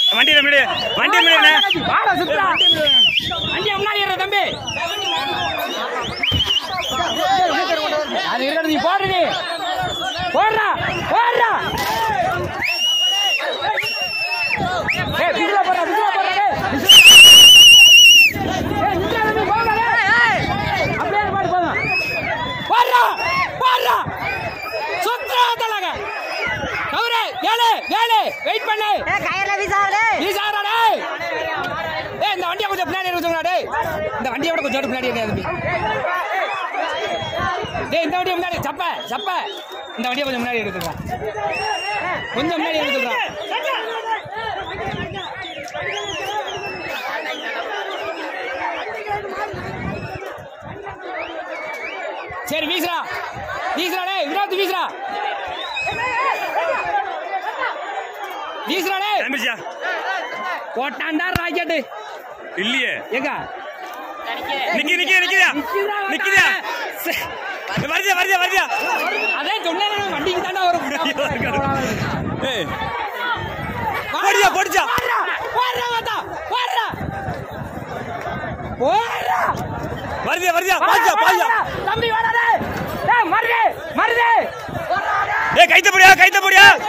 வண்டி முன்னாடி வண்டி முன்னாடி வாடா சுத்தா வண்டி முன்னாடி ஏறு தம்பி அது இருக்கணும் நீ போடுற நீ போடுறா போடுறா ஏய் பிடில போடுறா பிடில போடுறா டேய் ஏய் நின்றா தம்பி போடா டேய் அப்படியே பாடு போதும் போடுறா போடுறா சுத்தா தலக கவுரே ஏழு ஏழு வெயிட் பண்ணு கையில விசாடு ஈசாரா டேய் ஏய் இந்த வண்டியை கொஞ்சம் பின்னாடி எடுத்துங்கடா டேய் இந்த வண்டியை விட கொஞ்சம் பின்னாடி எடுங்க தம்பி டேய் இந்த வண்டியை முன்னாடி சப்ப சப்ப இந்த வண்டியை கொஞ்சம் முன்னாடி எடுத்துங்க கொஞ்சம் முன்னாடி எடுத்துங்க சரி வீசுறா வீசுறா டேய் விராத் வீசுறா வீசுறா டேய் கிளம்பிச்சா போட்டான்டா ராக்கெட்டு இல்லையே எங்க நிக்கி நிக்கி நிக்கிதா நிக்கிதா வருதியா வருதியா வருதியா அதே சொன்னேன் வண்டிக்கு தாண்டா வரும் ஏய் போடியா போடிச்சா போடுறா போடுறா வாத்தா போடுறா போடுறா வருதியா வருதியா பாஜா பாஜா தம்பி வாடா டேய் டேய் மருதே மருதே ஏய் கைத்த போடியா கைத்த போடியா